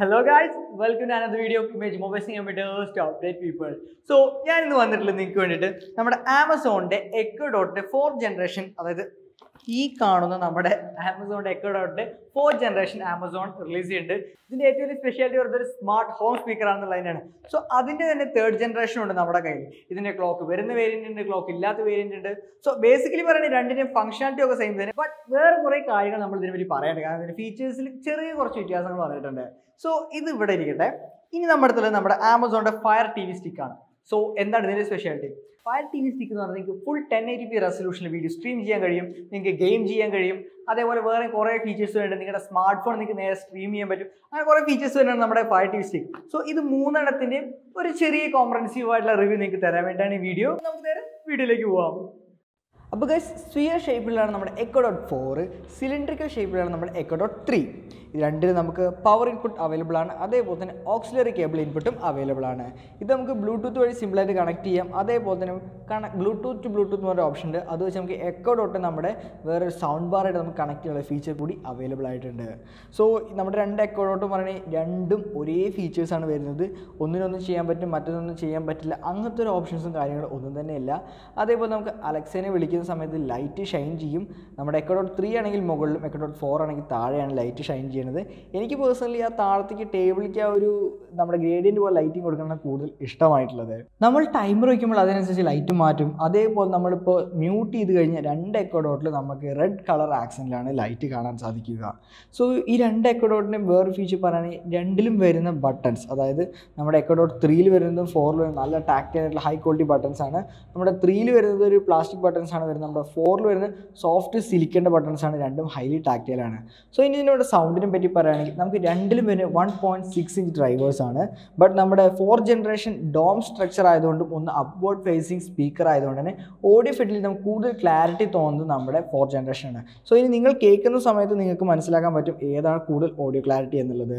Hello guys welcome to another video of image mobile computers to update people so ഞാൻ ഇന്ന് വന്നിട്ടുള്ളത് നിങ്ങൾക്ക് വേണ്ടിയിട്ട് നമ്മുടെ ആമസോണിൻ്റെ എക്കോ ഡോട്ടിൻ്റെ ഫോർത്ത് ജനറേഷൻ അതായത് ഈ കാണുന്ന നമ്മുടെ ആമസോണിൻ്റെ എക്കോ ഡോട്ടിൻ്റെ ഫോർത്ത് ജനറേഷൻ ആമസോൺ റിലീസ് ചെയ്യുന്നുണ്ട് ഇതിൻ്റെ ഏറ്റവും വലിയ സ്പെഷ്യാലിറ്റി പറയുന്നത് ഒരു സ്മാർട്ട് ഹോം സ്പീക്കർ ആണെന്നുള്ളതിനാണ് സോ അതിൻ്റെ തന്നെ തേർഡ് ജനറേഷൻ ഉണ്ട് നമ്മുടെ കയ്യിൽ ഇതിൻ്റെ ക്ലോക്ക് വരുന്ന വേരിയൻ്റ് ഉണ്ട് ക്ലോക്ക് ഇല്ലാത്ത വേരിയൻ്റ് ഉണ്ട് സോ ബേസിക്കലി പറയുന്നത് രണ്ടിൻ്റെയും ഫംഗ്ഷനാലിറ്റി ഒക്കെ സെയിം തന്നെ ബട്ട് വേറെ കുറേ കാര്യങ്ങൾ നമ്മൾ ഇതിനെ പറ്റി പറയാനുണ്ട് കാരണം ഇതിൻ്റെ ഫീച്ചേഴ്സിൽ ചെറിയ കുറച്ച് വ്യത്യാസങ്ങൾ വന്നിട്ടുണ്ട് സോ ഇത് ഇവിടെ ഇരിക്കട്ടെ ഇനി നമ്മുടെ അടുത്തുള്ളത് നമ്മുടെ ആമസോണിൻ്റെ ഫയർ ടി വി സ്റ്റിക്കാണ് സോ എന്താണ് ഇതിൻ്റെ speciality fire T V stick എന്ന് പറഞ്ഞാൽ നിങ്ങൾക്ക് ഫുൾ ടെൻ എയ്റ്റി പി റെസൊല്യൂഷനിൽ വീഡിയോ സ്ട്രീം ചെയ്യാൻ കഴിയും നിങ്ങൾക്ക് ഗെയിം ചെയ്യാൻ കഴിയും അതേപോലെ വേറെ കുറേ ഫീച്ചേഴ്സ് വേണ്ട നിങ്ങളുടെ സ്മാർട്ട് ഫോൺ നിങ്ങൾക്ക് നേരെ സ്ട്രീം ചെയ്യാൻ പറ്റും അങ്ങനെ കുറേ ഫീച്ചേഴ്സ് വരുന്നുണ്ട് നമ്മുടെ fire T V stick so ഇത് മൂന്നെണ്ണത്തിൻ്റെയും ഒരു ചെറിയ കോംപ്രഹെൻസീവ് ആയിട്ടുള്ള റിവ്യൂ നിങ്ങൾക്ക് തരാൻ വേണ്ടിയാണ് ഈ വീഡിയോ നമുക്ക് നേരെ വീഡിയോയിലേക്ക് പോവാം അപ്പോൾ ഗൈസ് സ്വിയർ ഷേപ്പിലാണ് നമ്മുടെ എക്കോ ഡോട്ട് ഫോർ സിലിണ്ടറിക്കൽ ഷേപ്പിലാണ് നമ്മുടെ എക്കോ ഡോട്ട് ത്രീ ഇത് രണ്ടിലും നമുക്ക് പവർ ഇൻപുട്ട് അവൈലബിൾ ആണ് അതേപോലെ തന്നെ ഓക്സിലറി കേബിൾ ഇൻപുട്ടും അവൈലബിൾ ആണ് ഇത് നമുക്ക് ബ്ലൂടൂത്ത് വഴി സിമ്പിളായിട്ട് കണക്ട് ചെയ്യാം അതേപോലെ തന്നെ കണ ബ്ലൂടൂത്ത് ടു ബ്ലൂടൂത്ത് എന്ന് പറഞ്ഞ ഓപ്ഷൻ ഉണ്ട് അത് വെച്ച് നമുക്ക് എക്കോ ഡോട്ട് നമ്മുടെ വേറൊരു സൗണ്ട് ബാറായിട്ട് നമുക്ക് കണക്ട് ചെയ്യാനുള്ള ഫീച്ചർ കൂടി അവൈലബിൾ ആയിട്ടുണ്ട് സോ നമ്മുടെ രണ്ട് എക്കോ ഡോട്ട് പറയുന്നത് രണ്ടും ഒരേ ഫീച്ചേഴ്സാണ് വരുന്നത് ഒന്നിനൊന്നും ചെയ്യാൻ പറ്റും മറ്റൊന്നൊന്നും ചെയ്യാൻ പറ്റില്ല അങ്ങനത്തെ ഒരു ഓപ്ഷൻസും കാര്യങ്ങളും ഒന്നും തന്നെ ഇല്ല അതേപോലെ നമുക്ക് അലക്സേനെ വിളിക്കുന്ന സമയത്ത് ലൈറ്റ് ഷൈൻ ചെയ്യും നമ്മുടെ എക്കോ ഡോട്ട് ത്രീ ആണെങ്കിൽ മുകളിലും എക്കോ ഡോട്ട് ഫോർ ആണെങ്കിൽ താഴെയാണ് ലൈറ്റ് ഷൈൻ ചെയ്യുന്നത് എനിക്ക് പേഴ്സണലി ആ താഴത്തേക്ക് ടേബിളിലേക്ക് ആ ഒരു നമ്മുടെ ഗ്രേഡിയൻ്റ് പോലെ ലൈറ്റിംഗ് കൊടുക്കണം കൂടുതൽ ഇഷ്ടമായിട്ടുള്ളത് നമ്മൾ ടൈമർ വയ്ക്കുമ്പോൾ അതിനനുസരിച്ച് ലൈറ്റ് മാറ്റും അതേപോലെ നമ്മളിപ്പോൾ മ്യൂട്ട് ചെയ്ത് കഴിഞ്ഞാൽ രണ്ട് എക്കോ ഡോട്ടിൽ നമുക്ക് റെഡ് കളർ ആക്സെൻറ്റിലാണ് ലൈറ്റ് കാണാൻ സാധിക്കുക സോ ഈ രണ്ട് എക്കോ ഡോട്ടിൻ്റെയും വേറെ ഫീച്ചർ പറയുകയാണെങ്കിൽ രണ്ടിലും വരുന്ന ബട്ടൺസ് അതായത് നമ്മുടെ എക്കോ ഡോട്ട് ത്രീയിൽ വരുന്നതും ഫോറിൽ വരുന്നത് നല്ല ടാക്റ്റ് ആയിട്ടുള്ള ഹൈ ക്വാളിറ്റി ബട്ടൺസ് ആണ് നമ്മുടെ ത്രീയിൽ വരുന്നത് ഒരു പ്ലാസ്റ്റിക് ബട്ടൺസ് ആണ് വരുന്നത് നമ്മുടെ ഫോറിൽ വരുന്നത് സോഫ്റ്റ് സിലിക്കൻ്റെ ബട്ടൺസ് ആണ് രണ്ടും ഹൈലി ടാക്റ്റൈലാണ് സോ ഇനി ഇതിനോട് സൗണ്ടിനെ പറ്റി പറയുകയാണെങ്കിൽ നമുക്ക് രണ്ടിലും വരുന്നത് one point six inch drivers ആണ് ബട്ട് നമ്മുടെ ഫോർ ജനറേഷൻ ഡോം സ്ട്രക്ചർ ആയതുകൊണ്ടും ഒന്ന് അപ്വേർഡ് ഫേസിങ് സ്പീക്കർ ആയതുകൊണ്ട് തന്നെ ഓഡിയോ ഫിറ്റിൽ നമുക്ക് കൂടുതൽ ക്ലാരിറ്റി തോന്നുന്നത് നമ്മുടെ ഫോർ ജനറേഷൻ ആണ് സോ ഇനി നിങ്ങൾ കേൾക്കുന്ന സമയത്ത് നിങ്ങൾക്ക് മനസ്സിലാക്കാൻ പറ്റും ഏതാണ് കൂടുതൽ ഓഡിയോ ക്ലാരിറ്റി എന്നുള്ളത്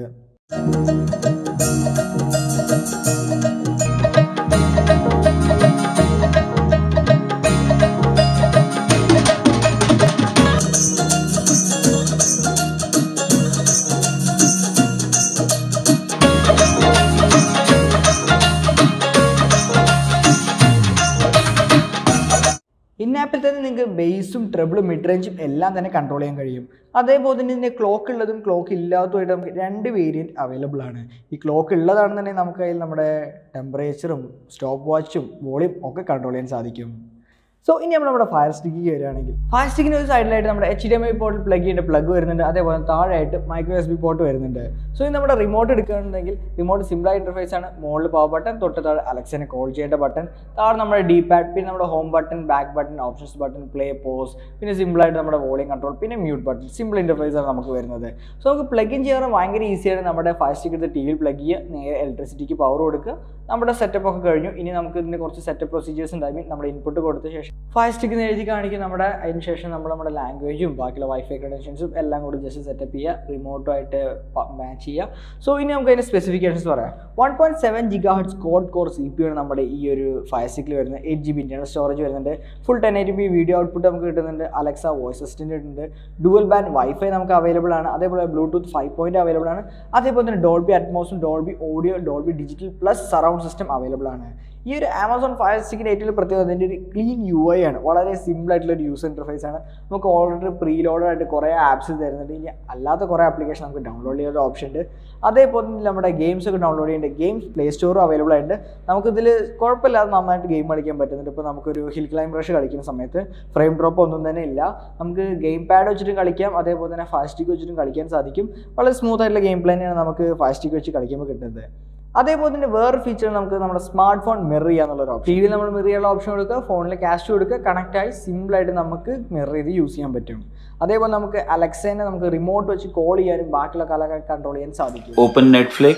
ഇൻ ആപ്പിൽ തന്നെ നിങ്ങൾക്ക് ബേസും ട്രിബിളും മിഡ് റേഞ്ചും എല്ലാം തന്നെ കൺട്രോൾ ചെയ്യാൻ കഴിയും അതേപോലെ തന്നെ ഇതിൻ്റെ ക്ലോക്ക് ഉള്ളതും ക്ലോക്ക് ഇല്ലാത്തതുമായിട്ട് നമുക്ക് രണ്ട് വേരിയൻറ്റ് അവൈലബിൾ ആണ് ഈ ക്ലോക്ക് ഉള്ളതാണെന്നുണ്ടെങ്കിൽ നമുക്ക് അതിൽ നമ്മുടെ ടെമ്പറേച്ചറും സ്റ്റോപ്പ് വാച്ചും വോളിയം ഒക്കെ കൺട്രോൾ ചെയ്യാൻ സാധിക്കും സോ ഇനി നമ്മൾ നമ്മുടെ ഫയർ സ്റ്റിക്ക് വരികയാണെങ്കിൽ ഫയർ സ്റ്റിക്കിന് ഒരു സൈഡിലായിട്ട് നമ്മുടെ എച്ച് ഡി എം ഐ പോർട്ടിൽ പ്ലഗ് ചെയ്യേണ്ട പ്ലഗ് വരുന്നുണ്ട് അതേപോലെ താഴെയായിട്ട് മൈക്രോ എസ് ബി പോർട്ട് വരുന്നുണ്ട് സോ ഇത് നമ്മുടെ റിമോട്ട് എടുക്കുകയാണെന്നുണ്ടെങ്കിൽ റിമോട്ട് സിമ്പിളായ ഇൻ്റർഫേസ് ആണ് മുകളിൽ പവർ ബട്ടൺ തൊട്ട് താഴെ അലക്സനെ കോൾ ചെയ്യേണ്ട ബട്ടൺ താഴെ നമ്മുടെ ഡി പാഡ് പിന്നെ നമ്മുടെ home button back button options button play pause പിന്നെ സിമ്പിളായിട്ട് നമ്മുടെ വോളിയം കൺട്രോൾ പിന്നെ മ്യൂട്ട് ബട്ടൺ സിമ്പിൾ ഇൻ്റർഫേസ് ആണ് നമുക്ക് വരുന്നത് സോ നമുക്ക് പ്ലഗ് ഇൻ ചെയ്യാൻ ഭയങ്കര ഈസിയാണ് നമ്മുടെ ഫയർ സ്റ്റിക്ക് എടുത്ത് ടി വിയിൽ പ്ലഗ് ചെയ്യുക നേരെ ഇലക്ട്രിസിറ്റിക്ക് പവർ കൊടുക്കുക നമ്മുടെ സെറ്റപ്പ് ഒക്കെ കഴിഞ്ഞു ഇനി നമുക്ക് ഇതിൻ്റെ കുറച്ച് സെറ്റപ്പ് പ്രൊസീജിയേഴ്സ് ഉണ്ട് ഐ മീൻ നമ്മുടെ ഇൻപുട്ട് കൊടുത്ത ശേഷം ഫയർ സ്റ്റിക്ക് എഴുതി കാണിക്കും നമ്മുടെ അതിന് ശേഷം നമ്മൾ നമ്മുടെ ലാംഗ്വേജും ബാക്കിയുള്ള വൈഫൈ കണക്ഷൻസും എല്ലാം കൂടി ജസ്റ്റ് സെറ്റപ്പ് ചെയ്യുക റിമോട്ടുമായിട്ട് മാച്ച് ചെയ്യുക സോ ഇനി നമുക്ക് അതിൻ്റെ സ്പെസിഫിക്കേഷൻസ് പറയാം one point seven gigahertz quad core C P ആണ് നമ്മുടെ ഈ ഒരു ഫയർ സ്റ്റിക്കിൽ വരുന്നത് eight G B internal storage വരുന്നുണ്ട് full ten eighty P video output നമുക്ക് കിട്ടുന്നുണ്ട് അലക്സ വോയിസ് അസിസ്റ്റൻ്റ് ഉണ്ട് ഡുവൽ ബാൻഡ് വൈഫൈ നമുക്ക് അവൈലബിൾ ആണ് അതേപോലെ ബ്ലൂടൂത്ത് ഫൈവ് പോയിൻറ്റ് അവൈലബിൾ ആണ് അതേപോലെ തന്നെ ഡോൾബി അറ്റ്മോസും Dolby audio Dolby digital plus surround system available ആണ് ഈ ഒരു ആമസോൺ ഫയർ സ്റ്റിക്കിൻ്റെ ഏറ്റവും പ്രത്യേകത അതിൻ്റെ ഒരു ക്ലീൻ യു ഐ ആണ് വളരെ സിമ്പിൾ ആയിട്ടുള്ള ഒരു യൂസർ ഇൻ്റർഫേസ് ആണ് നമുക്ക് ഓൾറെഡി പ്രീ ലോഡ് ആയിട്ട് കുറേ ആപ്സ് തരുന്നുണ്ട് ഇനി അല്ലാത്ത കുറേ ആപ്ലിക്കേഷൻ നമുക്ക് ഡൗൺലോഡ് ചെയ്യാൻ ഒരു ഓപ്ഷൻ ഉണ്ട് അതേപോലെ തന്നെ നമ്മുടെ ഗെയിംസ് ഒക്കെ ഡൗൺലോഡ് ചെയ്യുന്നുണ്ട് ഗെയിംസ് പ്ലേ സ്റ്റോറും അവൈലബിൾ ആയിട്ടുണ്ട് നമുക്കിതിൽ കുഴപ്പമില്ലാതെ നന്നായിട്ട് ഗെയിം കളിക്കാൻ പറ്റുന്നുണ്ട് ഇപ്പോൾ നമുക്കൊരു ഹിൽ ക്ലൈംബ് റഷ് കളിക്കുന്ന സമയത്ത് ഫ്രെയിം ഡ്രോപ്പ് ഒന്നും തന്നെ ഇല്ല നമുക്ക് ഗെയിം പാഡ് വെച്ചിട്ടും കളിക്കാം അതേപോലെ തന്നെ ഫാസ്റ്റിക് വെച്ചിട്ടും കളിക്കാൻ സാധിക്കും വളരെ സ്മൂത്ത് ആയിട്ടുള്ള ഗെയിം പ്ലേ തന്നെയാണ് നമുക്ക് ഫാസ്റ്റിക് വെച്ച് കളിക്കുമ്പോൾ കിട്ടുന്നത് അതേപോലെ തന്നെ വേറെ ഫീച്ചർ നമുക്ക് നമ്മുടെ സ്മാർട്ട് ഫോൺ മിറർ ചെയ്യാന്നുള്ള ഒരു ഓപ്ഷൻ ടി വിയിൽ നമ്മൾ മിറർ ചെയ്യാനുള്ള ഓപ്ഷൻ കൊടുക്കുക ഫോണിൽ ക്യാഷ് കൊടുക്കുക കണക്റ്റ് ആയി സിമ്പിളായിട്ട് നമുക്ക് മിറർ ചെയ്ത് യൂസ് ചെയ്യാൻ പറ്റും അതേപോലെ നമുക്ക് അലക്സേനെ നമുക്ക് റിമോട്ട് വെച്ച് കോൾ ചെയ്യാനും ബാക്കിയുള്ള കലകൾ കൺട്രോൾ ചെയ്യാൻ സാധിക്കും Open Netflix.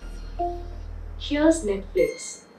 Here's Netflix.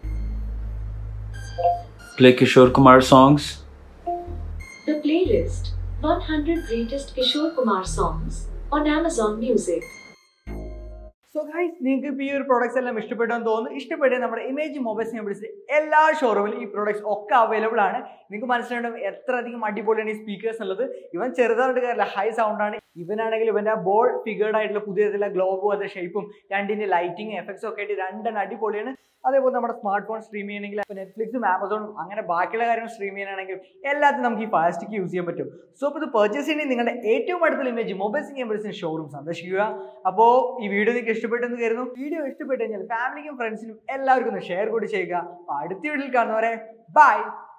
Play Kishore Kumar songs. The playlist 100 Greatest Kishore Kumar Songs on Amazon Music. So guys നിങ്ങൾക്ക് ഇപ്പോൾ ഈ ഒരു പ്രോഡക്ട്സ് എല്ലാം ഇഷ്ടപ്പെട്ടെന്ന് തോന്നുന്നു ഇഷ്ടപ്പെട്ട നമ്മുടെ ഇമേജ് മൊബൈൽസ് ഞാൻ വിളിച്ച് എല്ലാ ഷോറൂമിലും ഈ പ്രോഡക്ട്സ് ഒക്കെ അവൈലബിൾ ആണ് നിങ്ങൾക്ക് മനസ്സിലായിട്ടും എത്ര അധികം അടിപൊളിയാണ് ഈ സ്പീക്കേഴ്സ് ഉള്ളത് ഇവൻ ചെറുതായിട്ട് കാര്യമില്ല ഹൈ സൗണ്ട് ആണ് ഇവനാണെങ്കിൽ ഇവന്റെ ബോൾ ഫിഗേർഡ് ആയിട്ടുള്ള പുതിയ പുതിയ ഗ്ലോബ് പോലത്തെ ഷേപ്പും രണ്ടിന്റെ ലൈറ്റിംഗ് എഫക്ട്സും ഒക്കെ ആയിട്ട് രണ്ടെണ്ണം അടിപൊളിയാണ് അതേപോലെ നമ്മുടെ സ്മാർട്ട് ഫോൺ സ്ട്രീം ചെയ്യണമെങ്കിൽ ഇപ്പോൾ നെറ്റ്ഫ്ലിക്സും ആമസോണും അങ്ങനെ ബാക്കിയുള്ള കാര്യങ്ങൾ സ്ട്രീം ചെയ്യാനാണെങ്കിൽ എല്ലാത്തിനും നമുക്ക് ഈ ഫാസ്റ്റിക്ക് യൂസ് ചെയ്യാൻ പറ്റും സോ അപ്പോൾ ഇത് പർച്ചേസ് ചെയ്യണമെങ്കിൽ നിങ്ങളുടെ ഏറ്റവും അടുത്തുള്ള ഇമേജ് മൊബൈൽസ് ക്യാമറസിന് ഷോറൂം സന്ദർശിക്കുക അപ്പോൾ ഈ വീഡിയോ നിങ്ങൾക്ക് ഇഷ്ടപ്പെട്ടെന്ന് കരുതുന്നു വീഡിയോ ഇഷ്ടപ്പെട്ട് കഴിഞ്ഞാൽ ഫാമിലിക്കും ഫ്രണ്ട്സിനും എല്ലാവർക്കും ഒന്ന് ഷെയർ കൂടി ചെയ്യുക അപ്പോൾ അടുത്ത വീഡിയോയിൽ കാണുന്നവരെ ബൈ